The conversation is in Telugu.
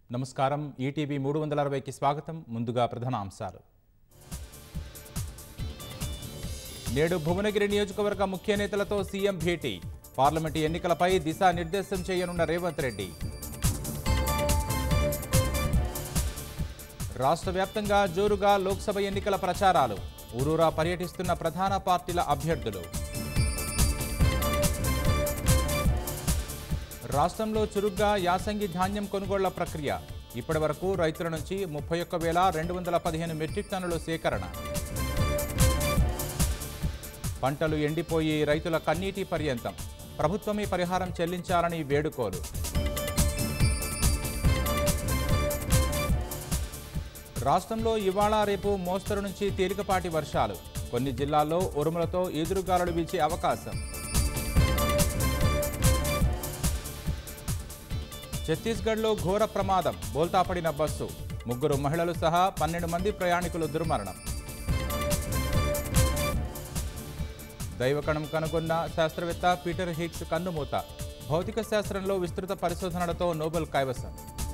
నమస్కారం ఈటీవీ మూడు వందల అరవైకి స్వాగతం ముందుగా ప్రధాన అంశాలు నేడు భువనగిరి నియోజకవర్గ ముఖ్య నేతలతో సీఎం భేటీ పార్లమెంటు ఎన్నికలపై దిశానిర్దేశం చేయనున్న రేవంత్ రెడ్డి రాష్ట్ర వ్యాప్తంగా జోరుగా లోక్సభ ఎన్నికల ప్రచారాలు ఊరూరా పర్యటిస్తున్న ప్రధాన పార్టీల అభ్యర్థులు రాష్ట్రంలో చురుగ్గా యాసంగి ధాన్యం కొనుగోళ్ల ప్రక్రియ ఇప్పటి వరకు రైతుల నుంచి ముప్పై ఒక్క వేల రెండు వందల పదిహేను మెట్రిక్ టన్నుల సేకరణ పంటలు ఎండిపోయి రైతుల కన్నీటి పర్యంతం ప్రభుత్వమే పరిహారం చెల్లించాలని వేడుకోలు రాష్ట్రంలో ఇవాళ రేపు మోస్తరు నుంచి తేలికపాటి వర్షాలు కొన్ని జిల్లాల్లో ఉరుములతో ఈదురుగాలులు వీచే అవకాశం ఛత్తీస్గఢ్లో ఘోర ప్రమాదం బోల్తాపడిన బస్సు ముగ్గురు మహిళలు సహా పన్నెండు మంది ప్రయాణికులు దుర్మరణం దైవకణం కనుగొన్న శాస్త్రవేత్త పీటర్ హిగ్స్ కన్నుమూత భౌతిక శాస్త్రంలో విస్తృత పరిశోధనలతో నోబెల్ కైవసం